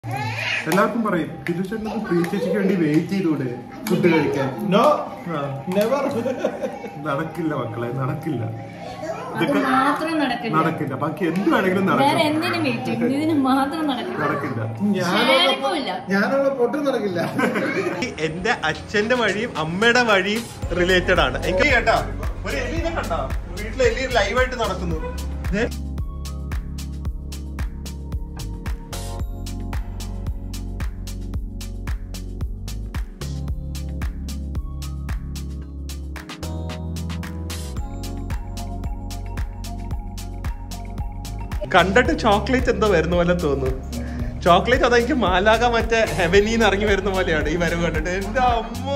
എല്ലാവർക്കും പറയും തിരുച്ചേട്ടനൊക്കെ പ്രീ ചേച്ചിക്ക് വേണ്ടി വെയിറ്റ് ചെയ്തൂടെ ഫുഡ് കഴിക്കാൻ നോ ആ, നെവർ നടക്കില്ല മക്കളെ നടക്കില്ല അത് മാത്രം നടക്കില്ല നടക്കില്ല ബാക്കി എന്ത് വേണമെങ്കിലും വേറെ നടക്കും എന്തിനും വെയിറ്റ് ഇതിന് മാത്രം നടക്കില്ല നടക്കില്ല ഷെയറിങ്ങുമില്ല ഞാനുള്ള പൊട്ടും നടക്കില്ല എന്റെ അച്ഛന്റെ വഴിയും അമ്മയുടെ വഴിയും റിലേറ്റഡ് ആണ് എനിക്ക് കേട്ടാ ഒരു എലിനെ കണ്ടാ വീട്ടിലെ എലി ലൈവായിട്ട് നടക്കുന്നു ദേ. കണ്ടിട്ട് ചോക്ലേറ്റ് എന്തോ വരുന്ന പോലെ തോന്നുന്നു ചോക്ലേറ്റ് അതെനിക്ക് മാലാക മറ്റേ ഹെവനിന്ന് ഇറങ്ങി വരുന്ന പോലെയാണ് ഈ വരവ് കണ്ടിട്ട് എന്റെ അമ്മോ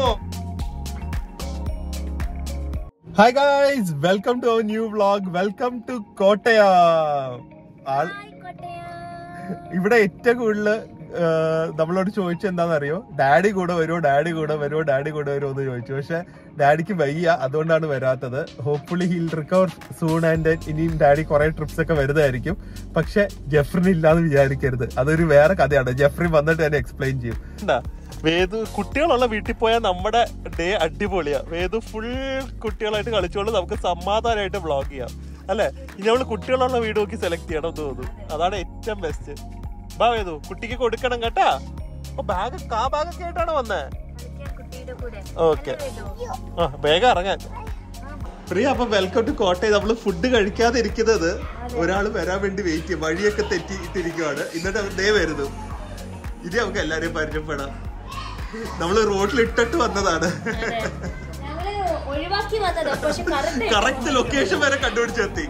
hi guys welcome to our new vlog welcome to കോട്ടയ ആൾ ഇവിടെ ഏറ്റവും കൂടുതൽ നമ്മളോട് ചോദിച്ചത് എന്താണെന്നറിയോ ഡാഡി കൂടെ വരുമോ ഡാഡി കൂടെ വരുമോ ഡാഡി കൂടെ വരുമോ എന്ന് ചോദിച്ചു പക്ഷെ ഡാഡിക്ക് വയ്യ അതുകൊണ്ടാണ് വരാത്തത് hopefully he'll recover soon and ഇനിയും ഡാഡി കുറെ ട്രിപ്സ് ഒക്കെ വരുന്നതായിരിക്കും പക്ഷെ ജെഫ്രിന് ഇല്ലാന്ന് വിചാരിക്കരുത് അതൊരു വേറെ കഥയാണ് ജെഫ്രി വന്നിട്ട് തന്നെ എക്സ്പ്ലെയിൻ ചെയ്യും വേദു കുട്ടികളുള്ള വീട്ടിൽ പോയാൽ നമ്മുടെ ഡേ അടിപൊളിയാ വേദു ഫുൾ കുട്ടികളായിട്ട് കളിച്ചോണ്ട് നമുക്ക് സമാധാനമായിട്ട് വ്ളോഗ് ചെയ്യാം അല്ലെ ഇനി നമ്മള് കുട്ടികളുള്ള വീട് നോക്കി സെലക്ട് ചെയ്യണം എന്ന് തോന്നുന്നു അതാണ് ഏറ്റവും ബെസ്റ്റ് ബാ വേദു കുട്ടിക്ക് കൊടുക്കണം കേട്ടാ ഓ ബാഗ് കാ ബാഗൊക്കെ ആയിട്ടാണ് വന്നേ ഓക്കെ ആ വേഗം ഇറങ്ങാൻ പ്രിയ അപ്പൊ വെൽക്കം ടു കോട്ടയം നമ്മള് ഫുഡ് കഴിക്കാതെ ഇരിക്കുന്നത് ഒരാൾ വരാൻ വേണ്ടി വെയിറ്റ് ചെയ്യും വഴിയൊക്കെ തെറ്റിയിട്ടിരിക്കുവാണ് എന്നിട്ട് അവൻ ദേ വരുന്നു ഇനി നമുക്ക് എല്ലാരെയും പരിചയപ്പെടാം നമ്മള് റോഡിൽ ഇട്ടിട്ട് വന്നതാണ് ഞങ്ങള് ഒഴിവാക്കി വന്നത് പക്ഷെ കറണ്ട് കറക്റ്റ് ലൊക്കേഷൻ വരെ കണ്ടുപിടിച്ചെത്തി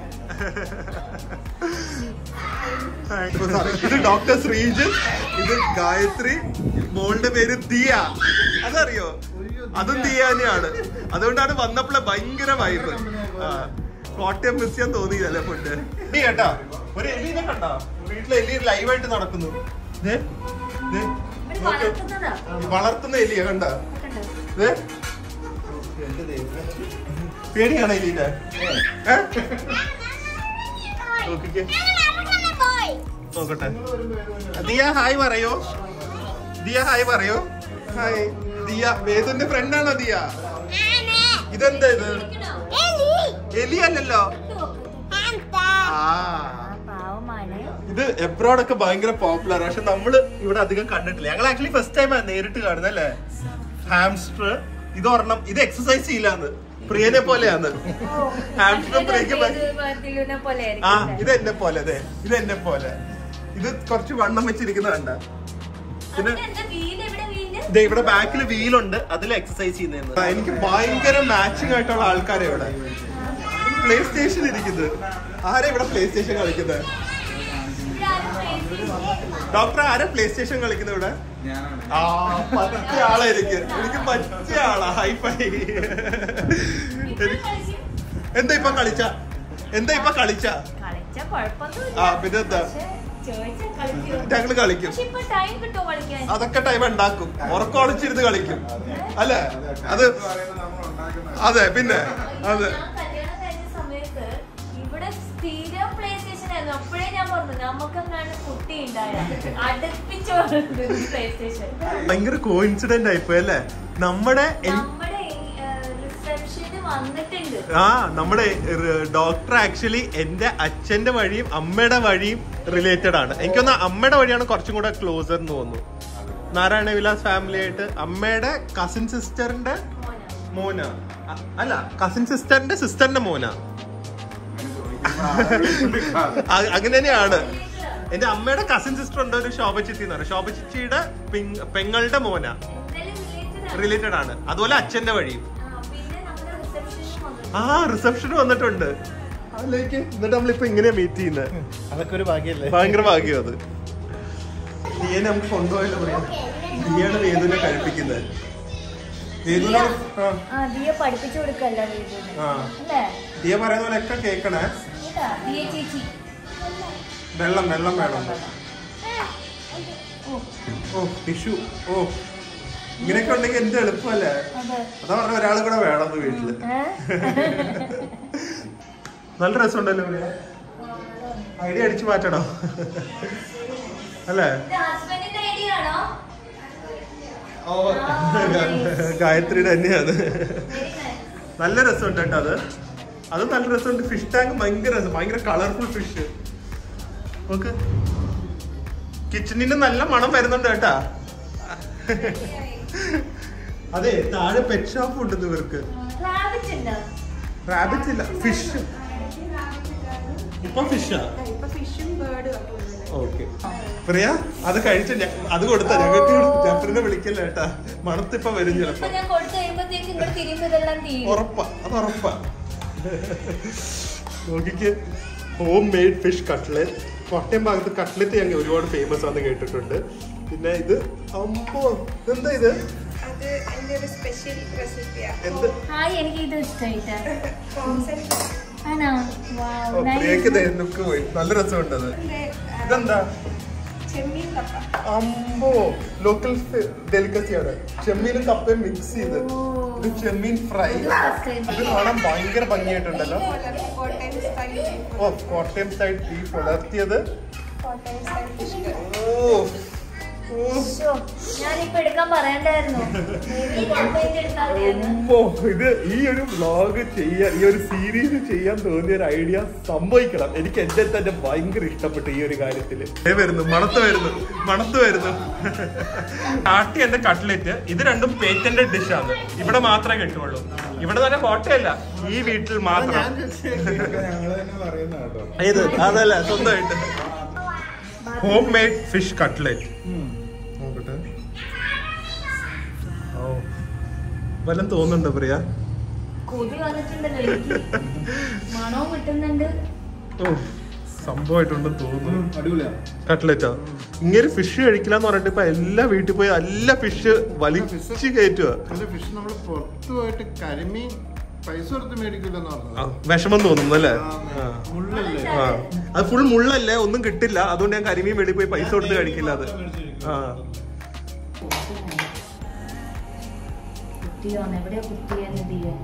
ഇത് ഡോക്ടർ ശ്രീജൻ ഇത് ഗായത്രി മോളുടെ പേര് ദിയ അതറിയോ അതും ദിയ തന്നെയാണ് അതുകൊണ്ടാണ് വന്നപ്പോഴെ ഭയങ്കര വൈബ് കോട്ടയം മിസ് ചെയ്യാൻ തോന്നിയതല്ലേ ഫുഡ് നീ കേട്ടാ ഒരു എലിനെ കണ്ടാ വീട്ടിലെ എലി ലൈവായിട്ട് നടക്കുന്നു ദേ, ദേ, നോക്ക്. വളർത്തുന്ന എലിയ കണ്ട പേടിയാണ് എലീനെ ഏ? നോക്കിക്കേ നോക്കട്ടെ ദിയ ഹായ് പറയോ ദിയ ഹായ് പറയോ ഹായ് ദിയ വേദുന്റെ ഫ്രണ്ടാണോ ദിയ ഇതെന്താ ഇത് എലി അല്ലല്ലോ ആ പാവമാണ് ഇത് എബ്രോഡ് ഒക്കെ ഭയങ്കര പോപ്പുലർ പക്ഷെ നമ്മള് ഇവിടെ അധികം കണ്ടിട്ടില്ല ഞങ്ങൾ ആക്ച്വലി ഫസ്റ്റ് ടൈം നേരിട്ട് കാണുന്നത് അല്ലേ ഹാംസ്റ്റർ ഇത് ഒരെണ്ണം ഇത് എക്സസൈസ് ചെയ്യില്ലാന്ന് പ്രിയനെ പോലെയാണ് ഹാംസ്റ്ററും പ്രിയക്ക് ഭയ- പോലെ ആ ഇത് എന്നെ പോലെ അതെ ഇത് എന്നെ പോലെ ഇത് കുറച്ച് വണ്ണം വെച്ചിരിക്കുന്ന കണ്ട പിന്നെ ദേ ഇവിടെ ബാക്കിൽ വീലുണ്ട് അതിൽ എക്സസൈസ് ചെയ്യുന്നത് എനിക്ക് ഭയങ്കര മാച്ചിങ് ആയിട്ടുള്ള ആൾക്കാരെ ഇവിടെ പ്ലേ സ്റ്റേഷൻ ഇരിക്കുന്നത് ആരാ ഇവിടെ പ്ലേ സ്റ്റേഷൻ കളിക്കുന്നത് ഡോക്ടർ ആരാ പ്ലേ സ്റ്റേഷൻ കളിക്കുന്നത് ഇവിടെ ആ പറ്റിയ ആളായിരിക്കും എനിക്ക് പറ്റിയ ആളാ ഹൈഫൈ എന്താ ഇപ്പൊ കളിച്ച എന്താ ഇപ്പൊ കളിച്ച കളിച്ച കുഴപ്പമൊന്നുമില്ല ആ പിന്നെ എന്താ പക്ഷെ ചോദിച്ചാൽ കളിക്കും ഞങ്ങള് കളിക്കും പക്ഷെ ഇപ്പൊ ടൈം കിട്ടുമോ കളിക്കാൻ അതൊക്കെ ടൈം ഉണ്ടാക്കും ഉറക്കൊളിച്ചിരുന്ന് കളിക്കും അല്ലേ അത് അതെ പിന്നെ അതെ ഞാൻ കല്യാണം കഴിഞ്ഞ സമയത്ത് ഇവിടെ സ്ഥിരം പ്ലേ സ്റ്റേഷൻ ആയിരുന്നു അപ്പോഴേ ഞാൻ പറഞ്ഞു നമുക്കെങ്ങാണ്ട് കുട്ടി ഉണ്ടായ അടുപ്പിച്ചു പ്ലേ സ്റ്റേഷൻ ഭയങ്കര കോയിൻസിഡന്റ് ആയിപ്പോയി അല്ലേ നമ്മുടെ എൻ- നമ്മുടെ റിസപ്ഷന് വന്നിട്ടുണ്ട് ആ നമ്മുടെ ഡോക്ടർ ആക്ച്വലി എന്റെ അച്ഛന്റെ വഴിയും അമ്മയുടെ വഴിയും റിലേറ്റഡ് ആണ് എനിക്കൊന്ന് അമ്മയുടെ വഴിയാണ് കുറച്ചും കൂടെ ക്ലോസർ എന്ന് തോന്നുന്നു നാരായണ വിലാസ് ഫാമിലി ആയിട്ട് അമ്മയുടെ കസിൻ സിസ്റ്ററിന്റെ മോന അ- അല്ല കസിൻ സിസ്റ്ററിന്റെ സിസ്റ്ററിന്റെ മോന അ- അങ്ങനെ തന്നെയാണ് എന്റെ അമ്മയുടെ കസിൻ സിസ്റ്റർ ഉണ്ട് ഒരു ശോഭച്ചിത്തി എന്ന് പറയും ശോഭച്ചിച്ചിയുടെ പിങ്- പെങ്ങളുടെ മോന എന്തായാലും related ആണ്. റിലേറ്റഡ് ആണ് അതുപോലെ അച്ഛന്റെ വഴിയും ആ, പിന്നെ നമ്മുടെ റിസപ്ഷനും വന്നു ആ റിസപ്ഷൻ വന്നിട്ടുണ്ട് അതിലേക്ക് എന്നിട്ട് നമ്മളിപ്പോ ഇങ്ങനെയാ മീറ്റ് ചെയ്യുന്നത് അതൊക്കെ ഒരു ഭാഗ്യല്ലേ ഭയങ്കര ഭാഗ്യം അത് ദിയെ നമുക്ക് കൊണ്ടുപോയല്ലോ പറയാം ദിയാണ് വേദുവിനെ കഴിപ്പിക്കുന്നത് വേദുവിനോട് ആ, ആ ദിയെ പഠിപ്പിച്ചു കൊടുക്കല്ല വീട്ടിൽ ആ അല്ലേ ദിയ പറയുന്ന പോലെ ഒക്കെ കേക്കണേ ഇതാ, ദിയ ചേച്ചി വെള്ളം വെള്ളം വേണം ഓ ടിഷ്യൂ ഓ ഇങ്ങനെയൊക്കെ ഉണ്ടെങ്കിൽ എന്ത് എളുപ്പമല്ലേ അതെ അതാ പറഞ്ഞ ഒരാൾ കൂടെ വേണം വീട്ടില് ഏ? നല്ല രസമുണ്ടല്ലോ ഐഡിയ അടിച്ചു മാറ്റണോ അല്ലേ ഇത് ഹസ്ബൻഡിന്റെ ഗായത്രിയുടെ തന്നെയാണ് വെരി നൈസ് നല്ല രസമുണ്ട് കേട്ടോ അത് അത് നല്ല രസമുണ്ട് ഫിഷ് ടാങ്ക് ഭയങ്കര രസം ഭയങ്കര കളർഫുൾ ഫിഷ് നോക്ക് കിച്ചണിന് നല്ല മണം വരുന്നുണ്ട് കേട്ടാ അതെ താഴെ പെറ്റ് ഷോപ്പ് ഉണ്ട് ഇവർക്ക് റാബിറ്റ് ഉണ്ടോ റാബിറ്റ് ഇല്ല ഫിഷ് ഇപ്പൊ ഫിഷാ ഇപ്പൊ ഫിഷും ബേർഡും ഓക്കെ പ്രിയ അത് കഴിച്ച അത് കൊടുത്ത ഞങ്ങൾക്ക് ജഫറിനെ വിളിക്കല്ല കേട്ടാ മണത്തിപ്പ വരും ഇപ്പൊ ചിലപ്പോ ഞാൻ കൊടുത്തു കഴിയുമ്പോഴത്തേക്ക് ഇങ്ങോട്ട് തിരിയുമ്പോ ഇതെല്ലാം തീരും ഉറപ്പാ അത് ഉറപ്പാ നോക്കിക്ക് homemade fish cutlet Kottayam ഭാഗത്ത് കട്ട്ലറ്റ് ഞങ്ങൾ ഒരുപാട് ഫേമസ് ആണെന്ന് കേട്ടിട്ടുണ്ട് പിന്നെ ഇത് അമ്പോ എന്താ ഇത് അത് എന്റെ ഒരു സ്പെഷ്യൽ റെസിപ്പിയാണ് എന്ത് ഹായ് എനിക്ക് ഇത് ഇഷ്ടമായിട്ടാ ഫ്രോസൺ ആണോ ഓ, വാവ് പ്രിയക്ക് നൈസ് ലുക്ക് പോയി നല്ല രസമുണ്ട് അത് ഇതെന്താ ചെമ്മീൻ കപ്പ അമ്പോ ലോക്കൽ ഡെലിക്കസിയാണ് ചെമ്മീനും കപ്പയും മിക്സ് ചെയ്ത് ഇത് ചെമ്മീൻ ഫ്രൈ ഇത് first time. ഇത് കാണാൻ ഭയങ്കര ഭംഗിയായിട്ടുണ്ടല്ലോ കോട്ടയം സ്റ്റൈൽ ഓ കോട്ടയം സൈഡ് ബീഫ് വളർത്തിയത് കോട്ടയം സ്റ്റൈൽ ഫിഷ് കറി ഓ ഓ ശ്ശോ, ഞാനിപ്പോ എടുക്കാൻ പറയണ്ടായിരുന്നു Maybe ഞാൻ paint എടുത്താൽ മതിയായിരുന്നു. അമ്മോ, ഇത് ഈ ഒരു വ്ലോഗ് ചെയ്യാൻ ഈ ഒരു സീരീസ് ചെയ്യാൻ തോന്നിയ ഒരു ഐഡിയ സംഭവിക്കണം എനിക്ക് എന്റെ തന്നെ ഭയങ്കര ഇഷ്ടപ്പെട്ടു ഈ ഒരു കാര്യത്തില് ദേ വരുന്നു മണത്ത് വരുന്നു മണത്ത് വരുന്നു കാട്ടി എന്റെ കട്ട്ലറ്റ് ഇത് രണ്ടും പേറ്റന്റഡ് ഡിഷാണ് ഇവിടെ മാത്രമേ കിട്ടുള്ളൂ ഇവിടെ തന്നെ കോട്ടയല്ല ഈ വീട്ടിൽ മാത്രം ഞങ്ങള് തന്നെ പറയുന്ന കേട്ടോ ഏത് അതല്ല സ്വന്തമായിട്ട് ഹോം മെയ്ഡ് ഫിഷ് കട്ട്ലറ്റ് നോക്കട്ടെ ഓ വല്ലതും തോന്നുന്നുണ്ടോ പ്രിയ കൊതി വന്നിട്ടുണ്ടല്ലോ എനിക്ക് മണവും കിട്ടുന്നുണ്ട് ഓ സംഭവമായിട്ടുണ്ടെന്ന് തോന്നുന്നു അടിപൊളിയാ കട്ട്ലറ്റാ ഇങ്ങനെ ഫിഷ് കഴിക്കില്ലെന്ന് പറഞ്ഞിട്ട് ഇപ്പൊ എല്ലാ വീട്ടിൽ പോയി എല്ലാ ഫിഷ് വലിച്ച് കയറ്റുക പക്ഷെ ഫിഷ് നമ്മള് പുറത്തു പോയിട്ട് കരിമീൻ പൈസ കൊടുത്ത് മേടിക്കില്ലെന്ന് പറഞ്ഞത് വിഷമം തോന്നുന്നു അല്ലേ ആ. മുള്ളല്ലേ ആ അത് ഫുൾ മുള്ളല്ലേ ഒന്നും കിട്ടില്ല അതുകൊണ്ട് ഞാൻ കരിമീൻ വെളിയിൽ പോയി പൈസ കൊടുത്ത് കഴിക്കില്ല അത് ആ കുത്തിയോന്ന് എവിടെയോ കുത്തിയെന്ന് തീയെ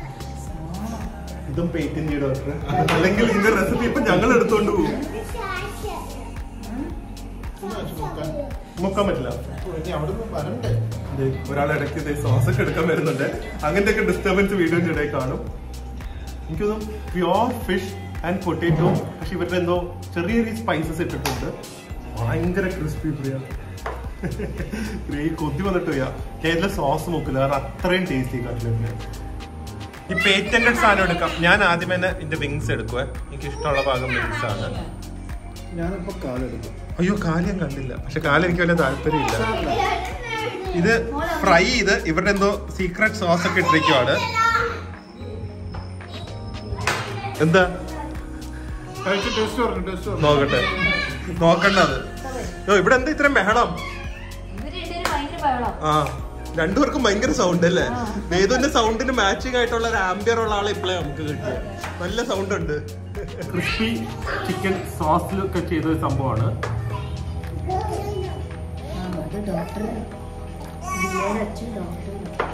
ഇതും പേറ്റന്റ് ചെയ്ത ഡോക്ടർ അല്ലെങ്കിൽ ഇതിന്റെ റെസിപ്പി ഇപ്പൊ ഞങ്ങൾ എടുത്തോണ്ട് പോകും മുക്കാൻ പറ്റില്ല ഇനി അവിടുന്ന് വരണ്ടേ ദേ, ഒരാൾ ഇടയ്ക്ക് സോസ് ഒക്കെ എടുക്കാൻ വരുന്നുണ്ട് അങ്ങനത്തെ ഒക്കെ ഡിസ്റ്റർബൻസ് വീഡിയോന്റെ ഇടയിൽ കാണും എനിക്കൊന്നും പ്യോർ ഫിഷ് ആൻഡ് പൊട്ടേറ്റോ പക്ഷെ ഇവരുടെ എന്തോ ചെറിയ ചെറിയ സ്പൈസസ് ഇട്ടിട്ടുണ്ട് ഭയങ്കര ക്രിസ്പി പ്രിയ ഈ കൊതി വന്നിട്ട് പോയാ കേരള സോസ് നോക്കില്ല കാരണം അത്രയും ടേസ്റ്റി കട്ട്ലറ്റ് ഈ പേറ്റന്റഡ് സാധനം എടുക്കാം ഞാൻ ആദ്യം തന്നെ ഇതിന്റെ വിങ്സ് എടുക്കുവേ എനിക്ക് ഇഷ്ടമുള്ള ഭാഗം വിങ്സ് ആണ് ഞാനിപ്പോ കാലെടുക്കും അയ്യോ കാലം കണ്ടില്ല പക്ഷെ കാലം എനിക്ക് വലിയ താല്പര്യമില്ല ഇത് ഫ്രൈ ചെയ്ത് ഇവരുടെ എന്തോ സീക്രട്ട് സോസ് ഒക്കെ ഇട്ടിരിക്കുവാണ് എന്താ കഴിച്ച് ടേസ്റ്റ് പറഞ്ഞു ടേസ്റ്റ് പറഞ്ഞു നോക്കട്ടെ നോക്കണ്ടത് ഓ ഇവിടെ എന്താ ഇത്രയും ബഹളം ഇവര് രണ്ടുപേരും ഭയങ്കര ബഹളം ആ രണ്ടുപേർക്കും ഭയങ്കര സൗണ്ട് അല്ലേ വേദുവിന്റെ സൗണ്ടിന് മാച്ചിങ് ആയിട്ടുള്ള ഒരു ആംബിയർ ഉള്ള ആളെ ഇപ്പോഴേ നമുക്ക് കിട്ടിയ നല്ല സൗണ്ട് ഉണ്ട് ക്രിസ്പി ചിക്കൻ സോസിലൊക്കെ ചെയ്ത ഒരു സംഭവമാണ് അത് ഡോക്ടർ അച്ഛൻ ഡോക്ടർ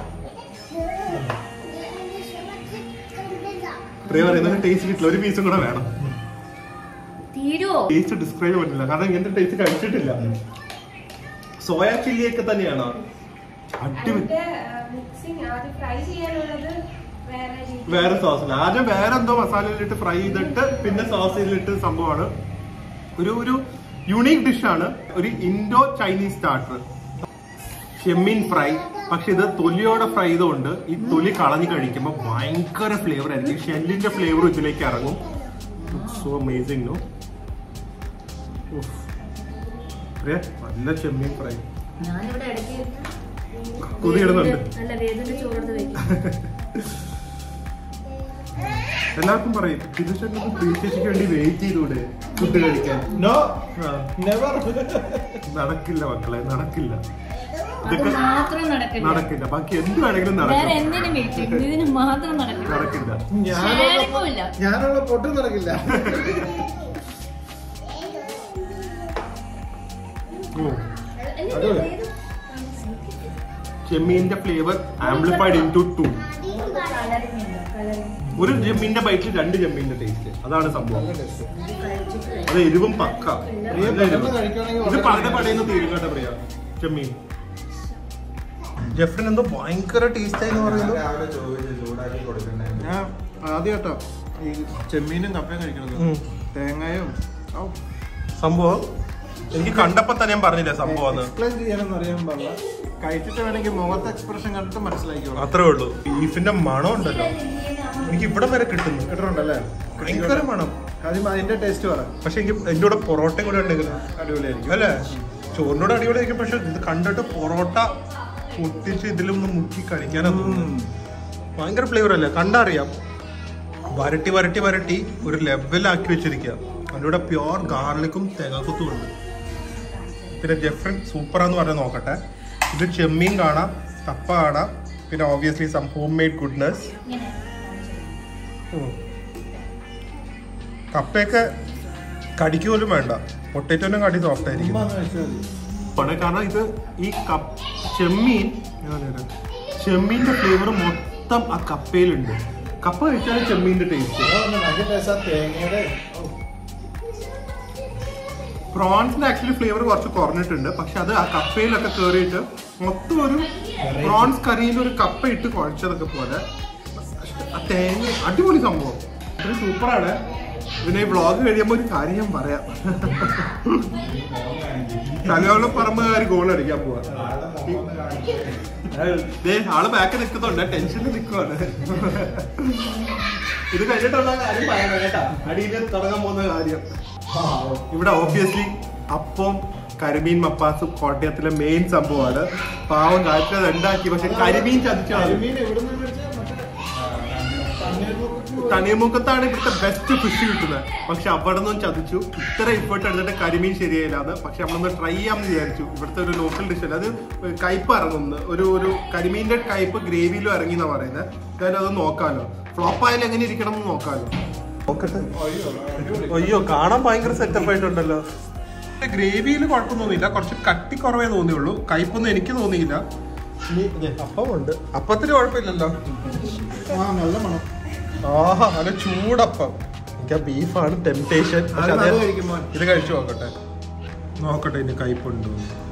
പ്രിയ പറയുന്നത് ടേസ്റ്റ് കിട്ടില്ല ഒരു പീസും കൂടെ വേണം തീരുവോ ടേസ്റ്റ് ഡിസ്ക്രൈബ് പറ്റില്ല കാരണം ഇങ്ങനത്തെ ടേസ്റ്റ് കഴിച്ചിട്ടില്ല സോയ ചില്ലി ഒക്കെ തന്നെയാണോ അടിപൊളി അതിന്റെ മിക്സിങ് ആദ്യം ഫ്രൈ ചെയ്യാനുള്ളത് വേറെ രീതി വേറെ സോസിൽ ആദ്യം വേറെ എന്തോ മസാലയിലിട്ട് ഫ്രൈ ചെയ്തിട്ട് പിന്നെ സോസിലിട്ട് സംഭവമാണ് ഒരു ഒരു യുണീക് ഡിഷാണ് ഒരു ഇൻഡോ ചൈനീസ് സ്റ്റാർട്ടർ ചെമ്മീൻ ഫ്രൈ പക്ഷെ ഇത് തൊലിയോടെ ഫ്രൈ ചെയ്തുകൊണ്ട് ഈ തൊലി കളഞ്ഞ് കഴിക്കുമ്പോൾ ഭയങ്കര ഫ്ലേവർ ആയിരിക്കും ഷെല്ലിന്റെ ഫ്ലേവർ ഇതിലേക്ക് ഇറങ്ങും സോ അമേസിംഗ് നോ നല്ല ചെമ്മീൻ ഫ്രൈ ഞാനിവിടെ ഇടയ്ക്ക് കൊതിയിടുന്നുണ്ട് അല്ല വേദന്റെ ചോറെടുത്ത് വെക്കും എല്ലാവർക്കും പറയും തിരുച്ചേട്ടനും പ്രീതിക്ക് വേണ്ടി വെയിറ്റ് ചെയ്തൂടെ ഫുഡ് കഴിക്കാൻ നോ ആ, നെവർ നടക്കില്ല മക്കളെ നടക്കില്ല അത് ഇതൊക്കെ മാത്രം നടക്കില്ല നടക്കില്ല ബാക്കി എന്ത് വേണമെങ്കിലും വേറെ നടക്കും എന്തിനും വെയിറ്റ് ചെയ്യും ഇതിന് മാത്രം നടക്കില്ല നടക്കില്ല ഞാനുള്ള ഇല്ല ഞാനുള്ള പൊട്ടും നടക്കില്ല ഓ, അടിപൊളി ചെമ്മീന്റെ flavour amplified in to to colouring ഉണ്ട് കളറിങ് ഒരു ചെമ്മീന്റെ ബൈറ്റിൽ രണ്ട് ചെമ്മീന്റെ ടേസ്റ്റ് അതാണ് സംഭവം നല്ല ടേസ്റ്റ് അത് എരിവും പക്ക പ്രിയ നല്ല എരിവ്. പെട്ടെന്ന് കഴിക്കുകയാണെങ്കിൽ ഇത് വളരെ പകുതി പടയുന്ന തീരും കേട്ടോ പ്രിയ ചെമ്മീൻ ജെഫ്രിൻ എന്തോ ഭയങ്കര ടേസ്റ്റ് ആയി പറയുന്നു രാവിലെ ചോദിച്ചു ചൂടാക്കി കൊടുക്കണ്ടേ ഞാൻ ആദ്യമായിട്ടോ ഈ ചെമ്മീനും കപ്പയും കഴിക്കണത് ഉം. തേങ്ങയും ഔ, സംഭവം എനിക്ക് കണ്ടപ്പോ തന്നെ ഞാൻ പറഞ്ഞില്ലേ സംഭവം എക്സ്പ്ലെയിൻ ചെയ്യാനൊന്നും അറിയാൻ പാടില്ല കഴിച്ചിട്ട് വേണമെങ്കിൽ മുഖത്തെ എക്സ്പ്രഷൻ കണ്ടിട്ട് മനസ്സിലാക്കിയോളാം അത്രേ ഉള്ളൂ ബീഫിന്റെ മണം ഉണ്ടല്ലോ എനിക്ക് ഇവിടെ വരെ കിട്ടുന്നു കേട്ടിട്ടുണ്ടല്ലേ ഭയങ്കര മണം ആദ്യം അതിന്റെ ടേസ്റ്റ് പറ പക്ഷെ എനിക്ക് എന്റെ കൂടെ പൊറോട്ടയും കൂടെ ഉണ്ടെങ്കിൽ അടിപൊളിയായിരിക്കും അല്ലേ ചോറിനോട് അടിപൊളിയായിരിക്കും പക്ഷെ ഇത് കണ്ടിട്ട് പൊറോട്ട പൊട്ടിച്ച് ഇതിലൊന്ന് മുക്കി കഴിക്കാനാ തോന്നുന്നു ഭയങ്കര ഫ്ലേവർ അല്ലേ കണ്ടറിയാം വരട്ടി വരട്ടി വരട്ടി ഒരു ലെവലാക്കി വെച്ചിരിക്കുക അതിൻ്റെ കൂടെ പ്യോർ ഗാർലിക്കും തേങ്ങാക്കുത്തും ഉണ്ട് പിന്നെ ജെഫ്രൻ സൂപ്പറാന്ന് പറഞ്ഞ് നോക്കട്ടെ ഇത് ചെമ്മീൻ കാണാം കപ്പ കാണാം പിന്നെ obviously some homemade goodness കപ്പയൊക്കെ കടിക്ക് പോലും വേണ്ട പൊട്ടറ്റോനും കടി സോഫ്റ്റ് ആയിരിക്കും ആണ് കാരണം ഇത് ഈ കപ്പ് ചെമ്മീൻ ചെമ്മീൻ്റെ ഫ്ലേവർ മൊത്തം ആ കപ്പയിലുണ്ട് കപ്പ കഴിച്ചാൽ ചെമ്മീൻ്റെ ടേസ്റ്റ് തേങ്ങയുടെ പ്രോൺസിന്റെ ആക്ച്വലി ഫ്ലേവർ കുറച്ച് കുറഞ്ഞിട്ടുണ്ട് പക്ഷെ അത് ആ കപ്പയിലൊക്കെ കയറിയിട്ട് മൊത്തം ഒരു പ്രോൺസ് കറിയിൽ ഒരു കപ്പ ഇട്ട് കുഴച്ചതൊക്കെ പോലെ ആ തേങ്ങ അടിപൊളി സംഭവം ഇത് സൂപ്പറാണ് പിന്നെ ഈ വ്ളോഗ് കഴിയുമ്പോൾ ഒരു കാര്യം ഞാൻ പറയാം തലയോളം പറമ്പുകാർ ഗോൾ അടിക്കാൻ പോവാ ദേ, ആള് ബാക്ക് നിൽക്കുന്നുണ്ട് ടെൻഷനിൽ നിൽക്കുവാണ് ഇത് കഴിഞ്ഞിട്ടുള്ള കാര്യം പറയണം കേട്ടാ അടിയിൽ തുടങ്ങാൻ പോകുന്ന കാര്യം ഇവിടെ ഓബിയസ്ലി അപ്പം കരിമീൻ മപ്പാസും കോട്ടയത്തിലെ മെയിൻ സംഭവമാണ് പാവം കാഴ്ച അത് ഉണ്ടാക്കി പക്ഷെ കരിമീൻ ചതിച്ചാണ് തണിയമുഖത്താണ് ഇവിടുത്തെ ബെസ്റ്റ് ഫിഷ് കിട്ടുന്നത് പക്ഷെ അവിടെ നിന്നും ചതിച്ചു ഇത്ര ഇഫേർട്ട് എടുത്തിട്ട് കരിമീൻ ശരിയായില്ലാന്ന് പക്ഷെ നമ്മളൊന്ന് ട്രൈ ചെയ്യാമെന്ന് വിചാരിച്ചു ഇവിടുത്തെ ഒരു ലോക്കൽ ഡിഷ് അല്ല അത് കയ്പ് ഇറങ്ങുന്നു ഒരു ഒരു കരിമീന്റെ കയ്പ് ഗ്രേവിയിലും ഇറങ്ങി എന്നാ പറയുന്നത് എന്തായാലും അത് നോക്കാലോ ഫ്ലോപ്പ് ആയാലും എങ്ങനെ ഇരിക്കണം എന്ന് നോക്കാലോ നോക്കട്ടെ അയ്യോ കാണാൻ ഭയങ്കര സെറ്റപ്പ് ആയിട്ടുണ്ടല്ലോ ഗ്രേവിയിൽ കുഴപ്പമൊന്നുമില്ല കുറച്ച് കട്ടി കുറവേ തോന്നിയുള്ളൂ കയ്പൊന്നും എനിക്ക് തോന്നിയില്ല ഇനി ദേ അപ്പമുണ്ട് അപ്പത്തിന് കുഴപ്പമില്ലല്ലോ ആ നല്ല മണം ആഹാ നല്ല ചൂടപ്പം എനിക്ക് ആ ബീഫാണ് ടെംപ്ടേഷൻ അത് അത് കഴിക്കുമ്പോ. ഇത് കഴിച്ചു നോക്കട്ടെ നോക്കട്ടെ ഇതിന്റെ കയ്പുണ്ടോ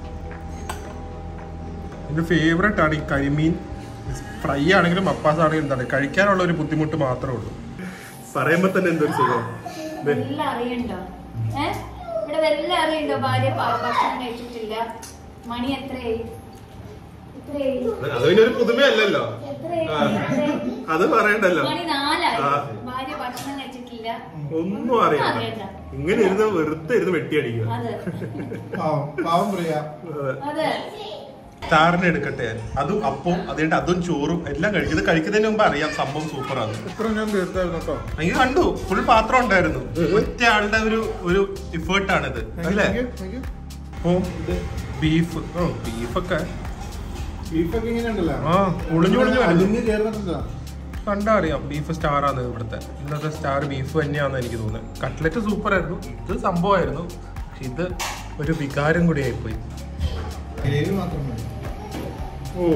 എന്റെ ഫേവറേറ്റ് ആണ് ഈ കരിമീൻ ഫ്രൈ ആണെങ്കിലും മപ്പാസ് ആണെങ്കിലും എന്താണ് കഴിക്കാനുള്ള ഒരു ബുദ്ധിമുട്ട് മാത്രമേ ഉള്ളൂ പറയുമ്പോ തന്നെ എന്തൊരു സുഖം ദേ, വല്ല അറിയണ്ടോ ഏ ഇവിടെ വല്ല അറിയണ്ടോ ഭാര്യ പ- ഭക്ഷണം കഴിച്ചിട്ടില്ല മണി എത്രയായി എത്രയായി അത് പിന്നെ ഒരു പുതുമയല്ലല്ലോ എത്രയായി ആ. എത്രയായി? അത് പറയണ്ടല്ലോ മണി നാലായി ആ. ഭാര്യ ഭക്ഷണം കഴിച്ചിട്ടില്ല ഒന്നും അറിയണ്ട അറിയണ്ട. ഇങ്ങനെ ഇരുന്ന് വെറുതെ ഇരുന്ന് വെട്ടിയടിക്കുക അതെ പാവം പാവം പ്രിയ അതെ സ്റ്റാറിന് എടുക്കട്ടെ ഞാൻ അതും അപ്പവും അതുകൊണ്ട് അതും ചോറും എല്ലാം കഴിക്കും ഇത് കഴിക്കുന്നതിന് മുമ്പ് അറിയാം സംഭവം സൂപ്പറാണ് ഇത്ര ഞാൻ തീർത്തായിരുന്നു കേട്ടോ എനിക്ക് കണ്ടു ഫുൾ പാത്രം ഉണ്ടായിരുന്നു ഒറ്റ ആളുടെ ഒരു ഒരു ഇഫേർട്ട് ആണിത് അല്ലേ ഓ ബീഫ് ഓ ബീഫൊക്കെ ബീഫൊക്കെ ഇങ്ങനെ ഉണ്ടല്ലോ ആ ഒളിഞ്ഞു ഒളിഞ്ഞു വരുന്നു അലിഞ്ഞ് ചേർന്നിട്ടുണ്ടോ കണ്ടാ അറിയാം ബീഫ് സ്റ്റാർ ആണ് ഇവിടുത്തെ ഇന്നത്തെ സ്റ്റാർ ബീഫ് തന്നെയാണെന്ന് എനിക്ക് തോന്നുന്നത് കട്ട്ലറ്റ് സൂപ്പർ ആയിരുന്നു ഇത് സംഭവമായിരുന്നു പക്ഷെ ഇത് ഒരു വികാരം കൂടി ആയിപ്പോയി ഗ്രേവി മാത്രം മതി ഓ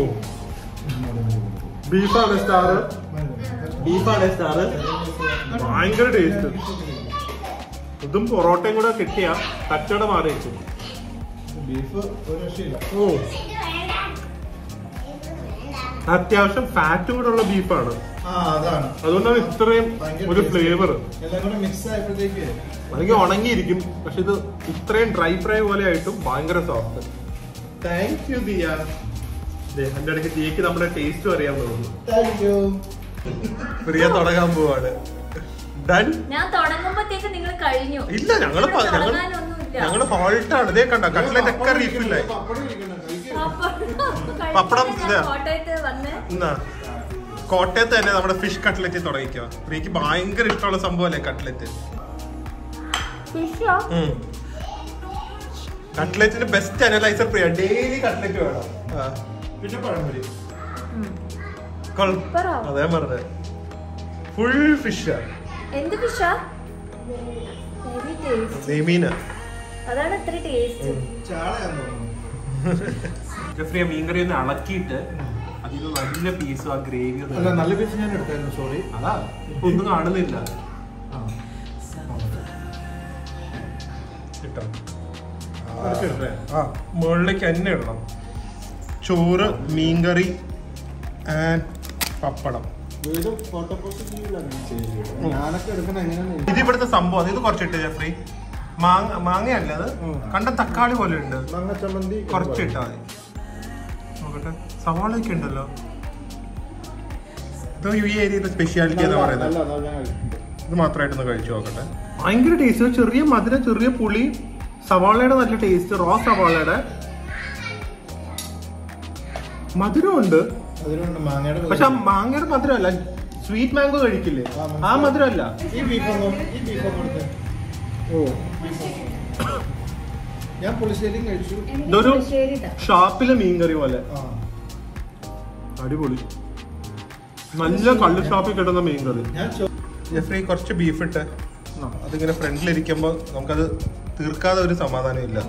ബീഫാണ് സ്റ്റാർ ബീഫാണ് സ്റ്റാർ ഭയങ്കര ടേസ്റ്റ് ഇതും പൊറോട്ടയും കൂടെ കിട്ടിയ കച്ചവടം മാറി വെച്ചു ബീഫ് ഒരു രക്ഷയില്ല ഓ അത്യാവശ്യം ഫാറ്റും കൂടെ ഉള്ള ബീഫാണ് ആ അതാണ് അതുകൊണ്ടാണ് ഇത്രയും ഒരു ഫ്ലേവർ എല്ലാം കൂടെ മിക്സ് ആയപ്പോഴത്തേക്ക് അല്ലെങ്കിൽ ഉണങ്ങിയിരിക്കും പക്ഷെ ഇത് ഇത്രയും ഡ്രൈ ഫ്രൈ പോലെ ആയിട്ടും ഭയങ്കര സോഫ്റ്റ് താങ്ക് യു ദിയ ദേ, എന്റെ ഇടയ്ക്ക് ദിയക്ക് നമ്മുടെ ടേസ്റ്റും അറിയാൻ തോന്നുന്നു താങ്ക് യു പ്രിയ തുടങ്ങാൻ പോവാണ് ഡൺ ഞാൻ തുടങ്ങുമ്പോഴത്തേക്ക് നിങ്ങൾ കഴിഞ്ഞു ഇല്ല ഞങ്ങള് പ- ഇവിടെ ഞങ്ങള് തുടങ്ങാനൊന്നുമില്ല. ഞങ്ങള് ഹോൾട്ടാണ് ഇതേ കണ്ട കട്ട്ലറ്റ് ഒക്കെ റീഫില്ലായി പപ്പടം ഇരിക്കണം കഴിക്കും പപ്പടം പപ്പടം കഴിച്ചിട്ട് ഇതാ. ഞാൻ കോട്ടയത്ത് വന്ന് എന്നാ കോട്ടയത്ത് തന്നെ നമ്മുടെ ഫിഷ് കട്ട്ലറ്റ് തുടങ്ങിക്കോ പ്രിയക്ക് ഭയങ്കര ഇഷ്ടമുള്ള സംഭവമല്ലേ കട്ട്ലറ്റ് ഫിഷോ കട്ട്ലറ്റിന്റെ best analyser Priya daily cutlet വേണം ആ. പിന്നെ പഴംപൊരി കൊൾ- സൂപ്പറാ. അതേ പറഞ്ഞത് ഫുൾ ഫിഷ് എന്ത് ഫിഷാ വെരി ടേസ്റ്റ് നെയ്മീന അതാണ് ഇത്ര ടേസ്റ്റ് ചാളയാന്ന് തോന്നുന്നു ജെഫ്രിയ മീൻകറി ഒന്ന് ഇളക്കിയിട്ട് അതിൽ നല്ല പീസ് ആ ഗ്രേവി അല്ല നല്ല പീസ് ഞാൻ എടുത്തായിരുന്നു സോറി അതാ ഇപ്പൊ ഒന്നും കാണുന്നില്ല കിട്ടോ ആ മുകളിലേക്ക് തന്നെ ഇടണം ചോറ് മീൻകറി ആൻഡ് പപ്പടം വീണ്ടും ഫോട്ടോ പോസിറ്റീവിലാണ് ചെയ്യുന്നത് ഞാനൊക്കെ എടുക്കണ എങ്ങനെയാണ് ഇത് ഇവിടുത്തെ സംഭവം ഇത് കുറച്ചിട്ട് ജെഫ്രി മാങ്ങ മാങ്ങയല്ല അത് കണ്ട തക്കാളി പോലെ ഉണ്ട് മങ്ങ ചമ്മന്തി കുറച്ചിട്ടാ മതി നോക്കട്ടെ സവാളയൊക്കെ ഉണ്ടല്ലോ ഇത് ഈ ഏരിയയിലെ സ്പെഷ്യാലിറ്റി എന്ന് പറയുന്നത് നല്ല നല്ല ഞാൻ കഴിച്ചിട്ടുണ്ട് ഇത് മാത്രമായിട്ടൊന്ന് കഴിച്ചു നോക്കട്ടെ ഭയങ്കര ടേസ്റ്റ് ചെറിയ മധുരം ചെറിയ പുളി സവാളയുടെ നല്ല ടേസ്റ്റ് റോ സവാളയുടെ മധുരമുണ്ട് അതിലുണ്ട് മാങ്ങയുടെ പക്ഷെ ആ മാങ്ങയുടെ മധുരമല്ല സ്വീറ്റ് മാംഗോ കഴിക്കില്ലേ ആ, മനസ്സിലായി. ആ മധുരമല്ല ഈ ബീഫ് ഒന്നും ഈ ബീഫ് ഒന്നും എടുത്ത് ഓ ഞാൻ പുളിശ്ശേരിയും കഴിച്ചു ഇതൊരു ഷാപ്പിലെ മീൻകറി പോലെ ആ അടിപൊളി നല്ല കള്ള് ഷാപ്പിൽ കിട്ടുന്ന മീൻകറി ഞാൻ ചോ- ജെഫ്രി കുറച്ച് ബീഫ് ഇട്ട് അതിങ്ങനെ ഫ്രണ്ടിലിരിക്കുമ്പോൾ നമുക്കത് തീർക്കാതെ ഒരു സമാധാനം ഇല്ല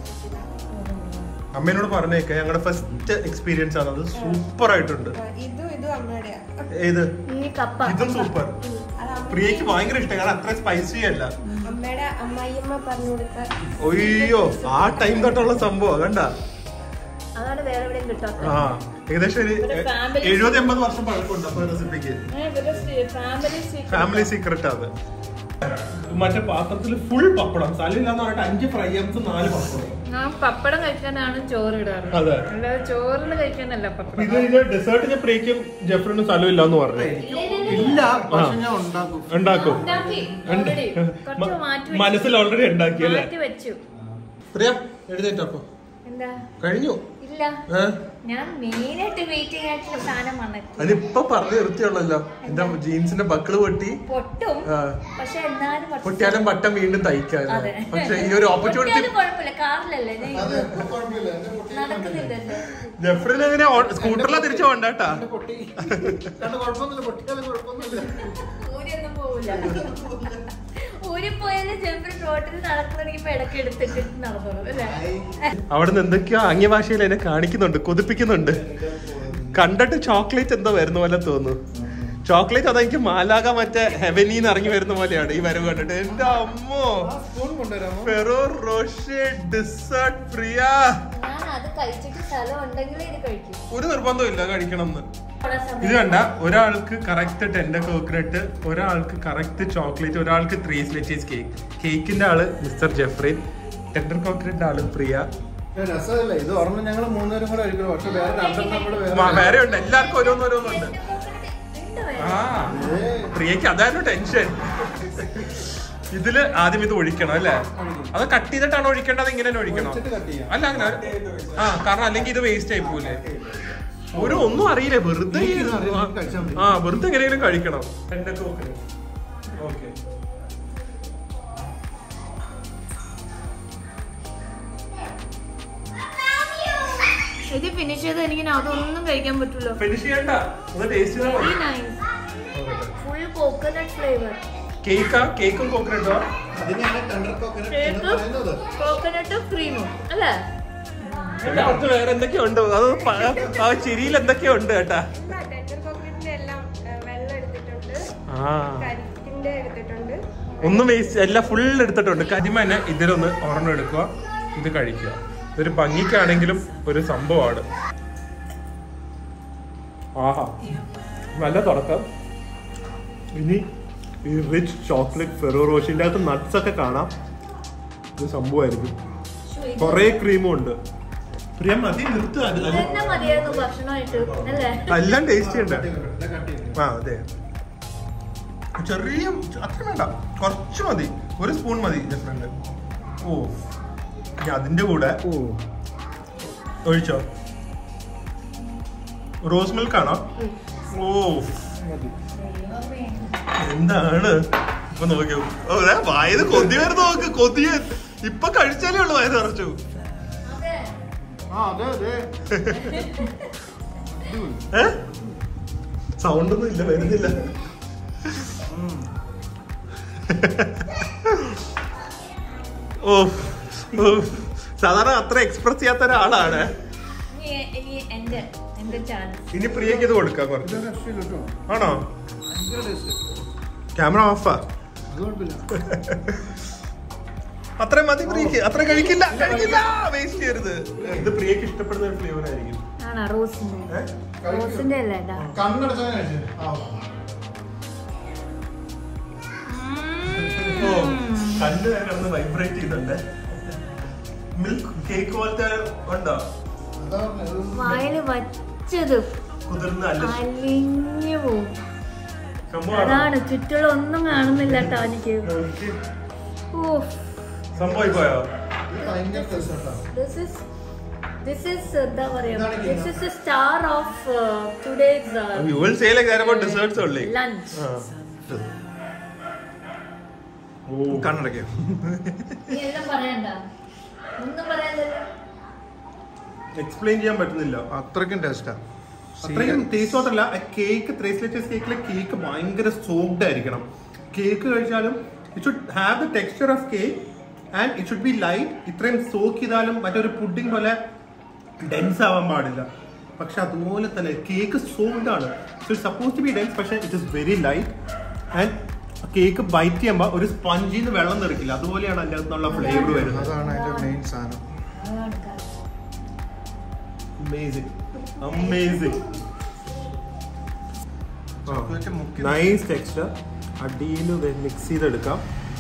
അമ്മേനോട് പറഞ്ഞേക്കെ ഞങ്ങളുടെ ഫസ്റ്റ് എക്സ്പീരിയൻസ് ആണ് അത് സൂപ്പർ ആയിട്ടുണ്ട് ഇതും ഇതും അമ്മയുടെയാ ഏത് ഈ കപ്പ ഇതും സൂപ്പർ അത് അമ്മ- പ്രിയക്ക് ഭയങ്കര ഇഷ്ടം കാരണം അത്ര സ്പൈസി അല്ല അമ്മയുടെ അമ്മായിയമ്മ പറഞ്ഞു കൊടുത്ത ഒയ്യോ ആ ടൈം തൊട്ടുള്ള സംഭവം കണ്ട അതാണ് വേറെ എവിടെയും കിട്ടാത്തത് ആ ഏകദേശം ഒരു ഒരു family- എഴുപത് എൺപത് വർഷം പഴക്കമുണ്ട് അപ്പൊ റെസിപ്പിക്ക് ഫാമിലി ഫാമിലി സീക്രട്ട് അത് മറ്റേ പാത്രത്തിൽ ഫുൾ പപ്പടം സ്ഥലമില്ലാന്ന് പറഞ്ഞിട്ട് അഞ്ച് ഫ്രൈ ഐറ്റംസ് നാല് പപ്പടം ഞാൻ പപ്പടം കഴിക്കാനാണ് ചോറ് ഇടാറ് അതെ. അല്ലാതെ ചോറിന് കഴിക്കാനല്ല പപ്പടം ഇത് ഇത് ഡെസേർട്ടിന് പ്രിയക്കും ജെഫ്രിനും സ്ഥലമില്ലാന്ന് പറഞ്ഞു ഇല്ല പക്ഷെ ഞാൻ ഉണ്ടാക്കും ഉണ്ടാക്കും ഉണ്ടാക്കി ഉണ്ട്. already. കുറച്ച് മാറ്റി വെച്ചു. മനസ്സിൽ ഓൾറെഡി ഉണ്ടാക്കി അല്ലേ മാറ്റി വെച്ചു പ്രിയ എഴുന്നേറ്റപ്പോ എന്താ കഴിഞ്ഞു ഇല്ല ഏ? ഞാൻ മെയിനായിട്ട് വെയിറ്റിംഗ് ആയിട്ടുള്ള സാധനം വന്നിട്ട് അതിനിപ്പൊ പറഞ്ഞു നിർത്തിയുള്ളല്ലോ എന്റെ ജീൻസിന്റെ ബക്കിള് പൊട്ടി പൊട്ടും ആ. പക്ഷെ എന്നാലും കുറച്ച് പൊട്ടിയാലും ബട്ടം വീണ്ടും തയ്ക്കാൻ അതെ. പക്ഷെ ഈ ഒരു ഓപ്പർച്യൂണിറ്റി പൊട്ടിയാലും കുഴപ്പമില്ല കാറിലല്ലേ ഞാൻ അത് ഇത് ഇപ്പൊ കുഴപ്പമില്ല എന്റെ പൊട്ടി നടക്കുന്നില്ലല്ലോ ജെഫ്രിന് എങ്ങനെ സ്കൂട്ടറിലാ തിരിച്ചു പോണ്ടാട്ടാ എന്റെ പൊട്ടി കണ്ട കുഴപ്പമൊന്നുമില്ല പൊട്ടിയാലും കുഴപ്പമൊന്നുമില്ല ഊരിയൊന്നും പോവില്ല ഊരി പോയാലും ജമ്പർ റോട്ടിൽ നടക്കുന്നുണ്ടെങ്കിൽ ഇടയ്ക്ക് എടുത്തിട്ട് നടന്നോളൂ അല്ലേ അവിടുന്ന് എന്തൊക്കെയോ ആംഗ്യ ഭാഷയിൽ എന്നെ കാണിക്കുന്നുണ്ട് കൊതിപ്പിക്കുന്നുണ്ട് കണ്ടിട്ട് ചോക്ലേറ്റ് എന്തോ വരുന്ന പോലെ തോന്നുന്നു ചോക്ലേറ്റ് അതെനിക്ക് മാലാക മറ്റേ ഹെവനിന്ന് ഇറങ്ങി വരുന്ന പോലെയാണ് ഈ വരവ് കണ്ടിട്ട് എന്റെ അമ്മോ ആ സ്പൂൺ കൊണ്ടുവരാമോ ഫെറോ റോഷെ ഡിസേർട്ട് പ്രിയ ഞാൻ അത് കഴിച്ചിട്ട് സ്ഥലം ഉണ്ടെങ്കിലേ ഇത് കഴിക്കും ഒരു നിർബന്ധവും ഇല്ല കഴിക്കണം എന്ന് ഉള്ള ഇത് സമയം കണ്ട ഒരാൾക്ക് കറക്റ്റ് ടെൻഡർ കോക്കനട്ട് ഒരാൾക്ക് കറക്റ്റ് ചോക്ലേറ്റ് ഒരാൾക്ക് ത്രീ സ്ലെറ്റീസ് കേക്ക് കേക്കിന്റെ ആള് മിസ്റ്റർ ജെഫ്രി ടെൻഡർ കോക്കനറ്റിന്റെ ആള് പ്രിയ ഏ, രസമല്ലേ ഇത് ഒരെണ്ണം ഞങ്ങൾ മൂന്നുപേരും കൂടെ കഴിക്കണം പക്ഷെ വേറെ രണ്ടെണ്ണം കൂടെ മ- വേറെ വേറെ ഉണ്ട് എല്ലാവർക്കും ഓരോന്നോരോന്നുണ്ട് ഉണ്ട് വേറെ. ആ പ്രിയക്ക് അതായിരുന്നു ടെൻഷൻ ഇതില് ആദ്യം ഇത് ഒഴിക്കണം അല്ലേ അത് കട്ട് ചെയ്തിട്ടാണ് ഒഴിക്കേണ്ടത് ഇങ്ങനെ തന്നെ ഒഴിക്കണം ഒഴിച്ചിട്ട് cut ചെയ്യാം. അല്ല അങ്ങനെ ആ കാരണം അല്ലെങ്കിൽ ഇത് വേസ്റ്റ് ആയി പോവില്ലേ ഒരു ഒന്നും അറിയില്ല വെറുതെ ഈ- എനിക്കിത് അറിയാം, എനിക്ക് കഴിച്ചാൽ മതി. ആ വെറുതെ എങ്ങനെയെങ്കിലും കഴിക്കണം എന്റെ കോക്കനട്ട് ഓക്കെ ഇത് ഫിനിഷ് ചെയ്ത് എനിക്ക് അതൊന്നും കഴിക്കാൻ പറ്റുള്ളൂ ഫിനിഷ് ചെയ്യണ്ട ഒന്ന് ടേസ്റ്റ് ചെയ്താൽ മതി ഫുൾ കോക്കനട്ട് ഫ്ലേവർ കേക്കാ കേക്കും കോക്കനട്ടോ അതിനെയാണ് ടെൻഡർ കോക്കനട്ട് എന്ന് പറയുന്നത് കോക്കനട്ടും ക്രീമും അല്ലേ എന്റെ അടുത്ത് വേറെ എന്തൊക്കെയോ ഉണ്ട് അത് പ- ആ ചിരിയിൽ എന്തൊക്കെയോ ഉണ്ട് കേട്ടാ ടെൻഡർ കോക്കനറ്റിന്റെ എല്ലാം ഏ, വെള്ളം എടുത്തിട്ടുണ്ട് ആ കരിക്കിന്റെ എടുത്തിട്ടുണ്ട് ഒന്നും വേസ്റ്റ് എല്ലാം ഫുൾ എടുത്തിട്ടുണ്ട് കരിമന ഇതിലൊന്ന് ഒരെണ്ണം എടുക്കുക ഇത് കഴിക്കുക ഇതൊരു ഭംഗിക്കാണെങ്കിലും ഒരു സംഭവമാണ് ആഹാ നല്ല തുടക്കം ഇനി ഈ റിച്ച് ചോക്ലേറ്റ് ഫെറോ റോഷിന്റെ അകത്ത് നട്ട്സ് ഒക്കെ കാണാം ഇത് സംഭവമായിരിക്കും കൊറേ ക്രീമും ഉണ്ട് പ്രിയ മതി നിർത്തുക അത് അത് ഇതന്നെ മതിയായിരുന്നു ഭക്ഷണമായിട്ട് അല്ലേ എല്ലാം ടേസ്റ്റി ഉണ്ട് ഇത് cut ചെയ്ത്. ആ അതെ ചെറിയ അത്ര വേണ്ട കുറച്ച് മതി ഒരു സ്പൂൺ മതി ഡിഫറെന്റ് ഓ ഇനി അതിന്റെ കൂടെ ഒഴിച്ചോ റോസ് മിൽക്ക് ആണോ ഓ എന്താണ് ഇപ്പൊ നോക്കിയോ ഓ ദേ വായത് കൊതി വരുന്ന നോക്ക് കൊതി ഇപ്പൊ കഴിച്ചാലേ ഉള്ളു വയത് നിറച്ചു അതെ ആ അതെ അതെ ഏ സൗണ്ട് ഒന്നും ഇല്ല വരുന്നില്ല ഓ ഓ. സാധാരണ അത്ര എക്സ്പ്രസ് ചെയ്യാത്ത ഒരാളാണ് ഇനി ഇനി എന്റെ എന്റെ ചാൻസ് ഇനി പ്രിയക്ക് ഇത് കൊടുക്കാം കുറച്ച് ഇത് രക്ഷയില്ല കേട്ടോ ആണോ ഭയങ്കര ടേസ്റ്റ് ക്യാമറ ഓഫാ അത് കുഴപ്പമില്ല അത്രയും മതി പ്രിയക്ക് അത്ര കഴിക്കില്ല കഴിക്കില്ല വേസ്റ്റ് ചെയ്യരുത് ഇത് പ്രിയക്ക് ഇഷ്ടപ്പെടുന്ന ഒരു ഫ്ലേവർ ആയിരിക്കും ആണോ റോസിന്റെ കഴിക്കൂ. റോസിന്റെ അല്ലേ ഇതാ? കണ്ണടച്ചാൽ കഴിച്ചു ആ ഓ കണ്ണ് കിടന്ന് വൈബ്രേറ്റ് ചെയ്യുന്നുണ്ട് മിൽക്ക് കേക്ക് പോലത്തെ ഉണ്ടോ അതാ പറഞ്ഞത്. വായില് വച്ചത് കുതിർന്ന അല്ല അലിഞ്ഞു പോവും സംഭവമാണോ അതാണ് ചുറ്റുള്ള ഒന്നും കാണുന്നില്ല കേട്ടോ എനിക്ക് ഓ സംഭവം പോയോ ഇത് ഭയങ്കര രസമുണ്ടാ. ദിസ് ഇസ് ദിസ് ഇസ് എന്താ പറയാ ഇതാണ് this is the star of today's You will say like that about desserts only. Lunch കണ്ണടക്കോ നീ എല്ലാം പറയണ്ട ഒന്നും പറയാനില്ല എക്സ്പ്ലെയിൻ ചെയ്യാൻ പറ്റുന്നില്ല അത്രയ്ക്കും ടേസ്റ്റാ അത്രയും ടേസ്റ്റ് മാത്രമല്ല കേക്ക് ത്രീ സ്ലേറ്റേഴ്സ് കേക്കിലെ കേക്ക് ഭയങ്കര സോഫ്റ്റ് ആയിരിക്കണം കേക്ക് കഴിച്ചാലും it should have the texture of cake and it should be light ഇത്രയും സോക്ക് ചെയ്താലും മറ്റൊരു പുഡിംഗ് പോലെ ഡെൻസ് ആവാൻ പാടില്ല പക്ഷെ അതുപോലെ തന്നെ കേക്ക് സോഫ്റ്റ് ആണ് so suppose to be dense പക്ഷെ it is very light and cake bite ചെയ്യുമ്പോൾ ഒരു സ്പഞ്ചിൽ നിന്ന് വെള്ളം തെറിക്കില്ല അതുപോലെയാണ് അതിൻ്റെ അകത്തുനിന്നുള്ള ഫ്ലേവർ വരുന്നത് അതാണ് അതിന്റെ മെയിൻ സാധനം അതാണ് കാര്യം. അമേസിങ് അമേസിങ് ചോക്ലേറ്റ് മുക്കി നൈസ് ടെക്സ്ചർ അടിയിൽ മിക്സ് ചെയ്തെടുക്കാം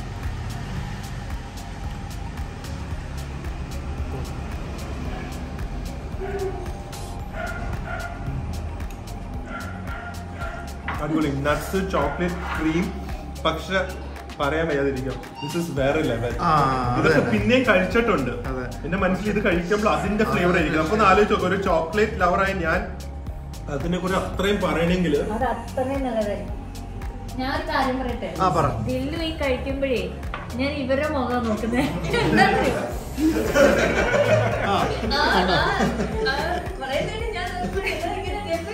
അടിപൊളി നട്സ് ചോക്ലേറ്റ് ക്രീം പക്ഷെ പറയാൻ വയ്യാതിരിക്കും ദിസ് ഇസ് വേറെ ലെവൽ ആ, അത് ഇതൊക്കെ തന്നെ. പിന്നെയും കഴിച്ചിട്ടുണ്ട് അതെ. എന്റെ മനസ്സിൽ ഇത് കഴിക്കുമ്പോൾ അതിന്റെ ഫ്ലേവർ ആയിരിക്കും അപ്പൊ ഒന്ന് ആലോചിച്ച് നോക്ക് ഒരു ചോക്ലേറ്റ് ലവറായി ഞാൻ അതിനെ കുറിച്ച് അത്രയും പറയണമെങ്കിൽ അത് അത്രയും നല്ലതായിരിക്കും ഞാൻ ഒരു കാര്യം പറയട്ടെ ആ, പറ. ദില്ലു ഈ കഴിക്കുമ്പോഴേ ഞാൻ ഇവരുടെ മുഖം നോക്കുന്നേ എന്താന്നറിയോ? ആ, ആ, ആ, ആ, കുറേ നേരം ഞാൻ നോക്കുമ്പഴേ ഇങ്ങനെ കേട്ട്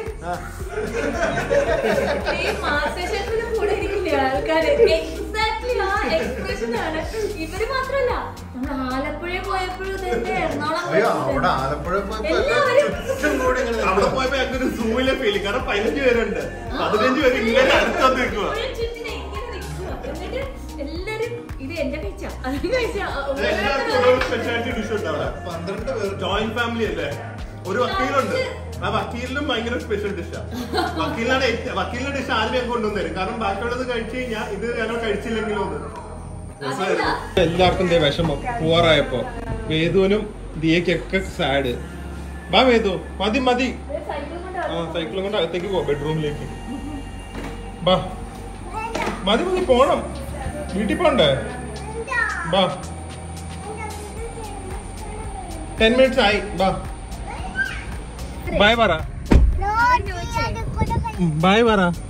ഈ മാസ്റ്റർ ഷെഫിന് കൂടെ ഇരിക്കില്ലേ ആൾക്കാര് എക്സാക്ട്ലി ആ എക്സ്പ്രഷൻ ആണ് ഇവര് മാത്രല്ല നമ്മൾ ആലപ്പുഴ പോയപ്പോഴും തന്നെ എറണാകുളം അയ്യോ പോയപ്പോഴും അവിടെ തന്നെ. ആലപ്പുഴ പോയപ്പോ എല്ലാവരും ചുറ്റും കൂടി ഇങ്ങനെ അവിടെ പോയപ്പോ ഞങ്ങൾക്ക് ഒരു സൂമിലെ ഫീലിംഗ് കാരണം പതിനഞ്ച് പേരുണ്ട് പതിനഞ്ച് പേര് ഇങ്ങനെ അടുത്ത് നിൽക്കുക ഇപ്പോഴും ചുറ്റിനെ ഇങ്ങനെ നിൽക്കുക. എന്നിട്ട് എല്ലാരും ഇത് എന്റെ കഴിച്ച അത് കഴിച്ച സ്പെഷ്യാലിറ്റി ഡിഷ് ഉണ്ട് അവിടെ പന്ത്രണ്ട് പേർ ജോയിന്റ് ഫാമിലി അല്ലേ ഒരു വക്കീലുണ്ട് ആ വക്കീലിനും ഭയങ്കര സ്പെഷ്യൽ ഡിഷാ വക്കീലിനാണ് ഏറ്റ- വക്കീലിന്റെ ഡിഷ് ആദ്യം ഞാൻ കൊണ്ടുവന്നേരും കാരണം ബാക്കിയുള്ളത് കഴിച്ചു കഴിഞ്ഞാൽ ഇത് ഞങ്ങൾ കഴിച്ചില്ലെങ്കിലും ഒന്ന് എല്ലാവർക്കും ദേ വിഷമം പോവാറായപ്പോ വേദുവിനും ദിയക്കൊക്കെ സാഡ് വാ വേദു മതി മതി ആ സൈക്കിളും കൊണ്ട് അകത്തേക്ക് പോ ബെഡ്റൂമിലേക്ക് ബാ മതി മതി പോണം വീട്ടിൽ പോണ്ടേ ബാ ടെൻ മിനിറ്റ്സ് ആയി ബാ ബൈ പറ ബൈ പറ